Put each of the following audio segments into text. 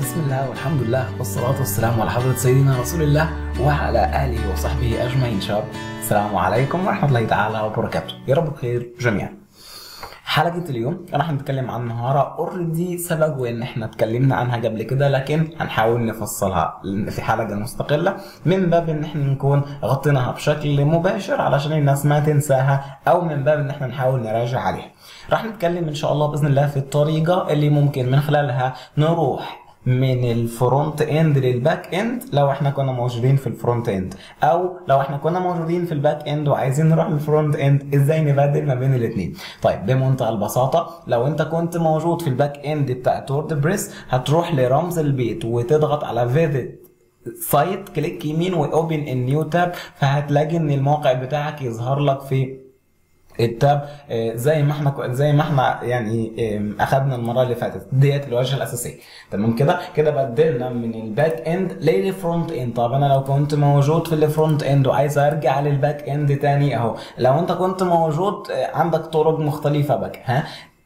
بسم الله والحمد لله والصلاة والسلام على حضرة سيدنا رسول الله وعلى آله وصحبه أجمعين شباب السلام عليكم ورحمة الله تعالى وبركاته يا رب بخير جميعا حلقة اليوم راح نتكلم عن مهارة اوريدي سبق وان احنا اتكلمنا عنها قبل كده لكن هنحاول نفصلها في حلقة مستقلة من باب ان احنا نكون غطيناها بشكل مباشر علشان الناس ما تنساها او من باب ان احنا نحاول نراجع عليها راح نتكلم ان شاء الله باذن الله في الطريقة اللي ممكن من خلالها نروح من الفرونت اند للباك اند لو احنا كنا موجودين في الفرونت اند او لو احنا كنا موجودين في الباك اند وعايزين نروح للفرونت اند ازاي نبدل ما بين الاثنين طيب بمنتهى البساطه لو انت كنت موجود في الباك اند بتاع وورد بريس هتروح لرمز البيت وتضغط على فيزيت سايت كليك يمين واوبن ان نيو تاب فهتلاقي ان الموقع بتاعك يظهر لك في التاب آه، زي ما احنا زي ما احنا يعني آه، اخدنا المره اللي فاتت ديت الواجهه الاساسيه تمام كده كده بدلنا من الباك اند للفرونت اند طب انا لو كنت موجود في الفرونت اند وعايز ارجع للباك اند تاني اهو لو انت كنت موجود آه، عندك طرق مختلفه بقى ها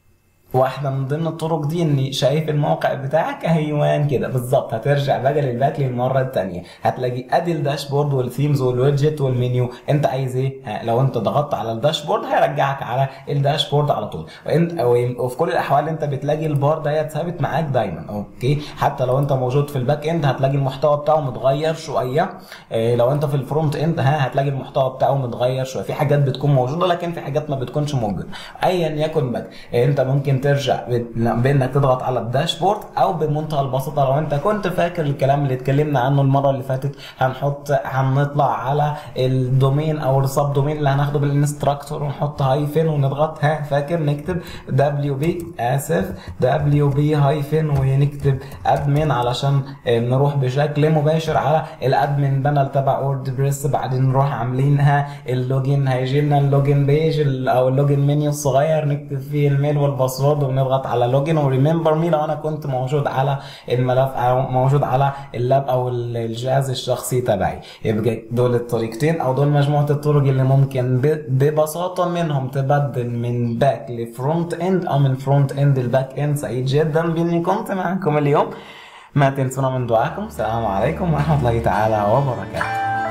واحده من ضمن الطرق دي اني شايف الموقع بتاعك ايوان كده بالظبط هترجع بقى للباك للمره الثانيه هتلاقي ادي الداشبورد والثيمز والويدجت والمنيو انت عايز ايه ها لو انت ضغطت على الداشبورد هيرجعك على الداشبورد على طول وانت وفي كل الاحوال انت بتلاقي البار ده ثابت معاك دايما اوكي حتى لو انت موجود في الباك اند هتلاقي المحتوى بتاعه متغير شويه اه لو انت في الفرونت اند ها هتلاقي المحتوى بتاعه متغير شويه في حاجات بتكون موجوده لكن في حاجات ما بتكونش موجوده ايا يكن بقى انت ممكن ترجع بانك تضغط على الداشبورد او بمنتهى البساطه لو انت كنت فاكر الكلام اللي اتكلمنا عنه المره اللي فاتت هنحط هنطلع على الدومين او السب دومين اللي هناخده بالانستراكتور ونحط هايفن ونضغط ها فاكر نكتب دبليو بي اسف دبليو بي هايفن ونكتب ادمن علشان نروح بشكل مباشر على الادمن بانل تبع وورد بريس بعدين نروح عاملينها اللوجن هيجي لنا اللوجن بيج او اللوجن منيو الصغير نكتب فيه الميل والباسورد ونضغط على لوجن وريمبر مي لو انا كنت موجود على الملف او موجود على اللاب او الجهاز الشخصي تبعي يبقى دول الطريقتين او دول مجموعه الطرق اللي ممكن ببساطه منهم تبدل من باك لفرونت اند او من فرونت اند لباك اند سعيد جدا باني كنت معكم اليوم ما تنسونا من دعاكم السلام عليكم ورحمه الله تعالى وبركاته